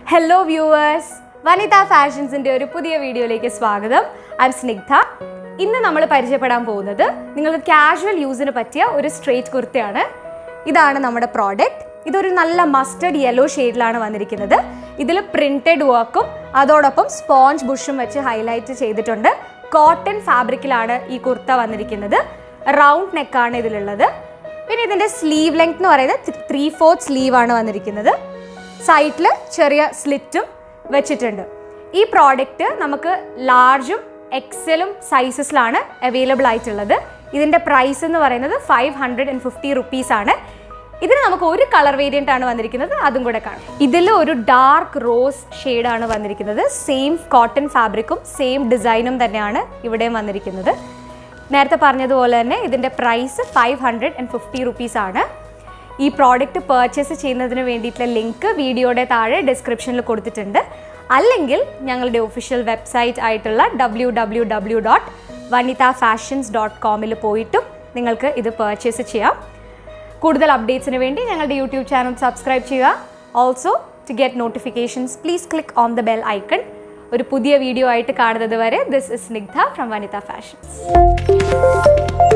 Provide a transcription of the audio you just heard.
hello viewers വനിത ഫാഷൻസിന്റെ ഒരു പുതിയ വീഡിയോയിലേക്ക് സ്വാഗതം ഐ എം സ്നിഗ്ധ ഇന്ന് നമ്മൾ പരിചയപ്പെടാൻ പോകുന്നത് നിങ്ങൾക്ക് കാഷ്വൽ യൂസിന് പറ്റിയ ഒരു സ്ട്രേറ്റ് കുർത്തയാണ് ഇതാണ് നമ്മുടെ പ്രോഡക്റ്റ് ഇതൊരു നല്ല മസ്റ്റർഡ് യെല്ലോ ഷെയ്ഡിലാണ് വന്നിരിക്കുന്നത് ഇതിൽ പ്രിന്റഡ് വർക്കും അതോടൊപ്പം സ്പോഞ്ച് ബുഷും വെച്ച് ഹൈലൈറ്റ് ചെയ്തിട്ടുണ്ട് കോട്ടൺ ഫാബ്രിക്കിലാണ് ഈ കുർത്ത വന്നിരിക്കുന്നത് റൗണ്ട് നെക്കാണ് ഇതിലുള്ളത് പിന്നെ ഇതിൻ്റെ സ്ലീവ് ലെങ്ത് എന്ന് പറയുന്നത് ത്രീ ഫോർത്ത് സ്ലീവ് ആണ് വന്നിരിക്കുന്നത് സൈഡിൽ ചെറിയ സ്ലിറ്റും വെച്ചിട്ടുണ്ട് ഈ പ്രോഡക്റ്റ് നമുക്ക് ലാർജും എക്സലും സൈസസിലാണ് അവൈലബിൾ ആയിട്ടുള്ളത് ഇതിൻ്റെ പ്രൈസ് എന്ന് പറയുന്നത് five hundred and fifty rupees ആണ് ഇതിന് നമുക്ക് ഒരു കളർ വേരിയൻ്റ് ആണ് വന്നിരിക്കുന്നത് അതും കൂടെ കാണാം ഇതിൽ ഒരു ഡാർക്ക് റോസ് ഷെയ്ഡാണ് വന്നിരിക്കുന്നത് സെയിം കോട്ടൺ ഫാബ്രിക്കും സെയിം ഡിസൈനും തന്നെയാണ് ഇവിടെയും വന്നിരിക്കുന്നത് നേരത്തെ പറഞ്ഞതുപോലെ തന്നെ ഇതിൻ്റെ price five hundred and fifty rupees ആണ് ഈ പ്രോഡക്റ്റ് പർച്ചേസ് ചെയ്യുന്നതിന് വേണ്ടിയിട്ടുള്ള ലിങ്ക് വീഡിയോയുടെ താഴെ ഡിസ്ക്രിപ്ഷനിൽ കൊടുത്തിട്ടുണ്ട് അല്ലെങ്കിൽ ഞങ്ങളുടെ ഒഫീഷ്യൽ വെബ്സൈറ്റ് ആയിട്ടുള്ള W W W dot Vanitha fashions dot കോമിൽ പോയിട്ടും നിങ്ങൾക്ക് ഇത് പർച്ചേസ് ചെയ്യാം കൂടുതൽ അപ്ഡേറ്റ്സിന് വേണ്ടി ഞങ്ങളുടെ യൂട്യൂബ് ചാനൽ സബ്സ്ക്രൈബ് ചെയ്യുക also to get notifications please click on the bell icon ഒരു പുതിയ വീഡിയോ ആയിട്ട് കാണുന്നത് വരെ this is Snigdha from Vanitha fashions